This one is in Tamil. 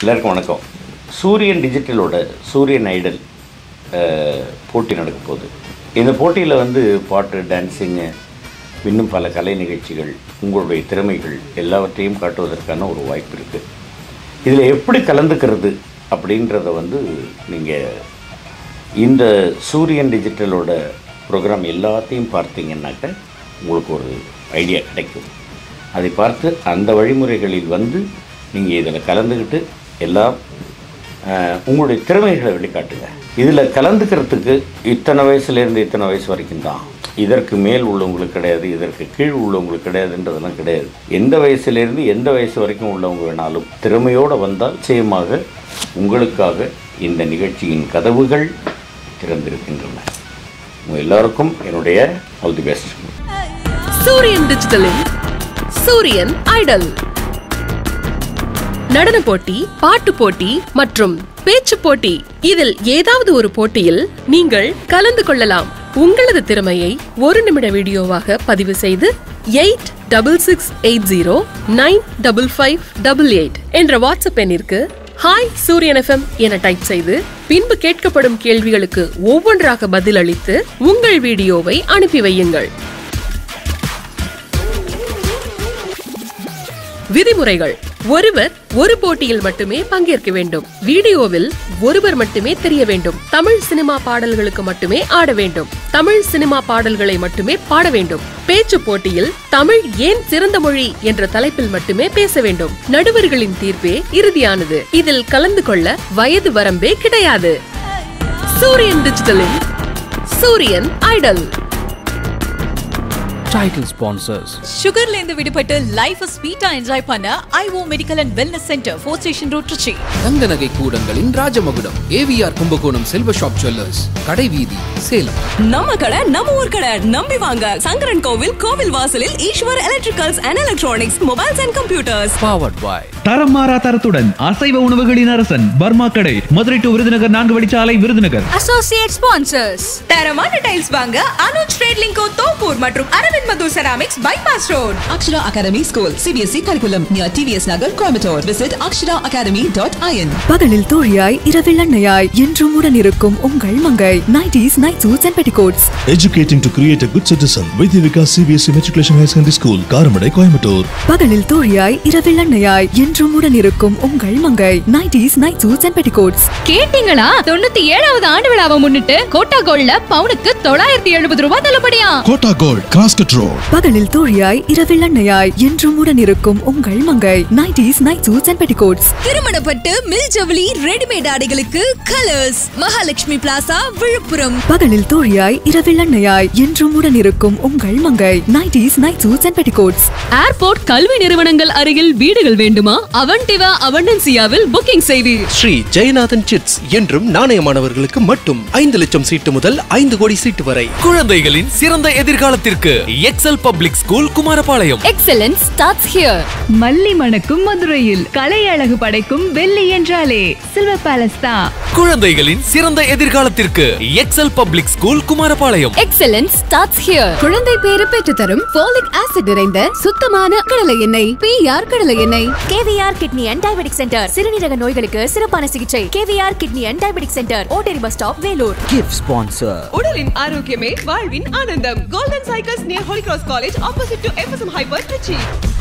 எல்லாருக்கும் வணக்கம் சூரியன் டிஜிட்டலோட சூரியன் ஐடல் அஹ், போட்டி நடக்க போகுது இந்த போட்டியில் வந்து பாட்டு டான்ஸிங்கு இன்னும் பல கலை நிகழ்ச்சிகள் உங்களுடைய திறமைகள் எல்லாவற்றையும் காட்டுவதற்கான ஒரு வாய்ப்பு இருக்குது இதில் எப்படி கலந்துக்கிறது அப்படின்றத வந்து நீங்கள் இந்த சூரியன் டிஜிட்டலோட ப்ரோக்ராம் எல்லாத்தையும் பார்த்தீங்கன்னாக்க உங்களுக்கு ஒரு ஐடியா கிடைக்கும் அதை பார்த்து அந்த வழிமுறைகளில் வந்து நீங்கள் இதில் கலந்துக்கிட்டு எல்லாம் அஹ், உங்களுடைய திறமைகளை வெளிக்காட்டுங்க இதில் கலந்துக்கிறதுக்கு இத்தனை வயசுலேருந்து இத்தனை வயசு வரைக்கும் தான் இதற்கு மேல் உள்ளவங்களுக்கு கிடையாது இதற்கு கீழ் உள்ளவங்களுக்கு கிடையாதுன்றதெல்லாம் கிடையாது எந்த வயசுலேருந்து எந்த வயசு வரைக்கும் உள்ளவங்க வேணாலும் திறமையோடு வந்தால் நிச்சயமாக உங்களுக்காக இந்த நிகழ்ச்சியின் கதவுகள் திறந்திருக்கின்றன உங்கள் எல்லாருக்கும் என்னுடைய ஆல் தி பெஸ்ட் சூரியன் டிஜிட்டலின் சூரியன் ஐடல் நடன போட்டி பாட்டு போட்டி மற்றும் பேச்சு போட்டி இதில் ஏதாவது ஒரு போட்டியில் நீங்கள் கலந்து கொள்ளலாம் உங்களது திறமையை ஒரு நிமிட வீடியோவாக பதிவு செய்து eight double six eight zero nine double five double eight என்ற வாட்ஸ்அப் எண்ணிற்கு ஹாய் சூரியன் எஃப்எம் என டைப் செய்து பின்பு கேட்கப்படும் கேள்விகளுக்கு ஒவ்வொன்றாக பதில் அளித்து உங்கள் வீடியோவை அனுப்பி வையுங்கள் விதிமுறைகள் ஒருவர் ஒரு போட்டியில் மட்டுமே பங்கேற்க வேண்டும் வீடியோவில் ஒருவர் மட்டுமே தெரிய வேண்டும் தமிழ் சினிமா பாடல்களுக்கு மட்டுமே ஆட வேண்டும் தமிழ் சினிமா பாடல்களை மட்டுமே பாட வேண்டும் பேச்சு போட்டியில் தமிழ் ஏன் சிறந்த மொழி என்ற தலைப்பில் மட்டுமே பேச வேண்டும் நடுவர்களின் தீர்ப்பே இறுதியானது இதில் கலந்து கொள்ள வயது வரம்பே கிடையாது சூரியன் டிஜிட்டலின் சூரியன் ஐடல் title sponsors சுகர்ல இருந்து விடுபட்டு லைஃப் ஸ்வீட்டா என்ஜாய் பண்ண IO medical and wellness centre four station road Trichy தங்க நகை கூடங்களின் ராஜமகுடம் ஏவிஆர் கும்பகோணம் செல்வ ஷாப் ஜுவல்லர்ஸ் கடை வீதி சேலம் நம்ம கடை நம்ம ஊர் கடை நம்பி வாங்க சங்கரன் கோவில் கோவில் வாசலில் Eswar electricals and electronics mobiles and computers powered by தரம் மாறா தரத்துடன் அசைவ உணவுகளின் அரசன் பர்மா கடை மதுரை டு விருதுநகர் நான்கு வழிச்சாலை விருதுநகர் அசோசியேட் ஸ்பான்சர்ஸ் தரமான டைல்ஸ் வாங்க அனுஜ் ட்ரேட்லிங்கோ தோப்பூர் மற்றும் Aravind Madhu ceramics bypass road Akshara Academy School, CBSE curriculum near TVS Nagar, Coimbatore. Visit aksharaacademy.in. பகலில் தோழியாய் இரவில் அன்னையாய் என்றும் உடன் இருக்கும் உங்கள் Mangai nighties night suits and petticoats Educating to create a good citizen. Vidivika CBSE Matriculation High Secondary School, Karamadai, Coimbatore. பகலில் தோழியாய் இரவில் அன்னையாய் என்றும் உடன் இருக்கும் உங்கள் Mangai nighties night suits and petticoats கேட்டீங்களா தொண்ணூத்தி ஏழாவது ஆண்டு விழாவை முன்னிட்டு கோட்டா கோல்ட்ல பவுனுக்கு தொள்ளாயிரத்தி எழுபது ரூபாய் தள்ளுபடியா Kota Gold, Crosscut Road. பகலில் தோழியாய் இரவில் அன்னையாய் என்றும் உடன் இருக்கும் உங்கள் Mangai nighties night suits and petticoats திருமணப்பட்டு மில் ஜவுளி ரெடிமேட் ஆடைகளுக்கு கலர்ஸ் மகாலட்சுமி பிளாசா விழுப்புரம் பகலில் தோழியாய் இரவில் அன்னையாய் என்றும் உடன் இருக்கும் உங்கள் Mangai nighties night suits and petticoats airport கல்வி நிறுவனங்கள் அருகில் வீடுகள் வேண்டுமா அவன்டிவா அவண்டன்சியாவில் புக்கிங் செய்வீர் ஸ்ரீ ஜெயநாதன் சிட்ஸ் என்றும் நாணயமானவர்களுக்கு மட்டும் ஐந்து லட்சம் சீட்டு முதல் ஐந்து கோடி சீட்டு வரை குழந்தைகளின் சிறந்த எதிர்காலத்திற்கு Excel public school Kumarapalayam excellence starts here மல்லி மணக்கும் மதுரையில் கலை அழகு படைக்கும் வெள்ளி என்றாலே சில்வர் பேலஸ் தான் குழந்தைகளின் சிறந்த எதிர்காலத்திற்கு Excel public school Kumarapalayam excellence starts here குழந்தை பேறு பெற்று தரும் folic ஆசிட் நிறைந்த சுத்தமான கடலை எண்ணெய் பிஆர் கடலை எண்ணெய் KVR kidney and diabetic centre சிறுநீரக நோய்களுக்கு சிறப்பான சிகிச்சை KVR kidney and diabetic centre Otteri bus stop Vellore gift sponsor உடலின் ஆரோக்கியமே வாழ்வின் ஆனந்தம் golden cycles near Holy Cross college opposite to FSM hyper Trichy